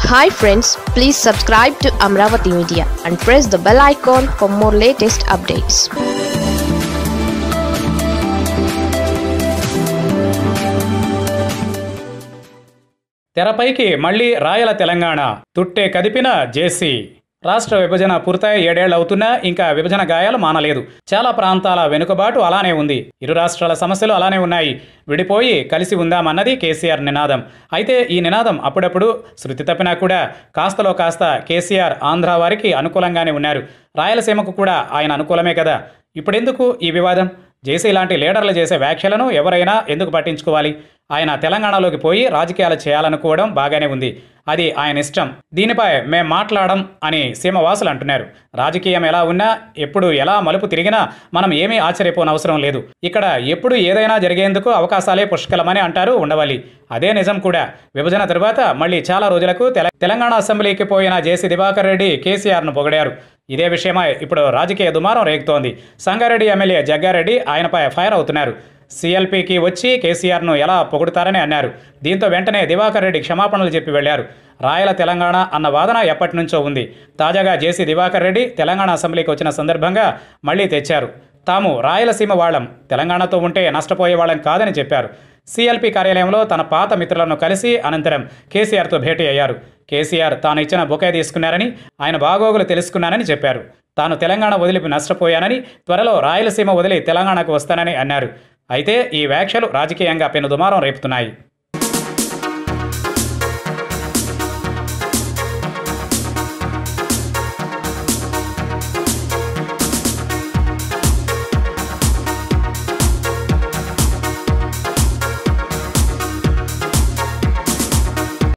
hi friends please subscribe to Amaravati media and press the bell icon for more latest updates తెరపైకి మళ్లీ రాయల తెలంగాణ తుట్టే కదిపిన జేసీ రాష్ట్ర విభజన పూర్తయి ఏడేళ్లు అవుతున్నా ఇంకా విభజన గాయాలు మానలేదు చాలా ప్రాంతాల వెనుకబాటు అలానే ఉంది ఇరు రాష్ట్రాల సమస్యలు అలానే ఉన్నాయి విడిపోయి కలిసి ఉందామన్నది కేసీఆర్ నినాదం అయితే ఈ నినాదం అప్పుడప్పుడు శృతి తప్పినా కూడా కాస్తలో కాస్త కేసీఆర్ ఆంధ్ర వారికి అనుకూలంగానే ఉన్నారు రాయలసీమకు కూడా ఆయన అనుకూలమే కదా ఇప్పుడెందుకు ఈ వివాదం జేసీ లాంటి లీడర్లు చేసే వ్యాఖ్యలను ఎవరైనా ఎందుకు పట్టించుకోవాలి ఆయన తెలంగాణలోకి పోయి రాజకీయాలు చేయాలనుకోవడం బాగానే ఉంది అది ఆయన ఇష్టం దీనిపై మేం మాట్లాడడం అని సీమవాసులు అంటున్నారు రాజకీయం ఎలా ఉన్నా ఎప్పుడు ఎలా మలుపు తిరిగినా మనం ఏమీ ఆశ్చర్యపోనవసరం లేదు ఇక్కడ ఎప్పుడు ఏదైనా జరిగేందుకు అవకాశాలే పుష్కలమని అంటారు ఉండవాలి అదే నిజం కూడా విభజన తరువాత మళ్ళీ చాలా రోజులకు తెల- తెలంగాణ అసెంబ్లీకి పోయిన జేసీ దివాకర్ రెడ్డి కేసీఆర్ను పొగిడారు ఇదే విషయమై ఇప్పుడు రాజకీయ దుమారం రేగుతోంది సంగారెడ్డి ఎమ్మెల్యే జగ్గారెడ్డి ఆయనపై ఫైర్ అవుతున్నారు సీఎల్పీకి వచ్చి కేసీఆర్ను ఎలా పొగుడుతారని అన్నారు దీంతో వెంటనే దివాకర్ రెడ్డి క్షమాపణలు చెప్పి వెళ్లారు రాయల తెలంగాణ అన్న వాదన ఎప్పటి నుంచో ఉంది తాజాగా జేసీ దివాకర్ రెడ్డి తెలంగాణ అసెంబ్లీకి వచ్చిన సందర్భంగా మళ్లీ తెచ్చారు తాము రాయలసీమ వాళ్ళం తెలంగాణతో ఉంటే నష్టపోయే వాళ్ళం కాదని చెప్పారు సీఎల్పీ కార్యాలయంలో తన పాత మిత్రులను కలిసి అనంతరం కేసీఆర్తో భేటీ అయ్యారు కేసీఆర్ తాను ఇచ్చిన బొకే తీసుకున్నారని ఆయన బాగోగులు తెలుసుకున్నానని చెప్పారు తాను తెలంగాణ వదిలి నష్టపోయానని త్వరలో రాయలసీమ వదిలి తెలంగాణకు వస్తానని అన్నారు అయితే ఈ వ్యాఖ్యలు రాజకీయంగా పెను దుమారం రేపుతున్నాయి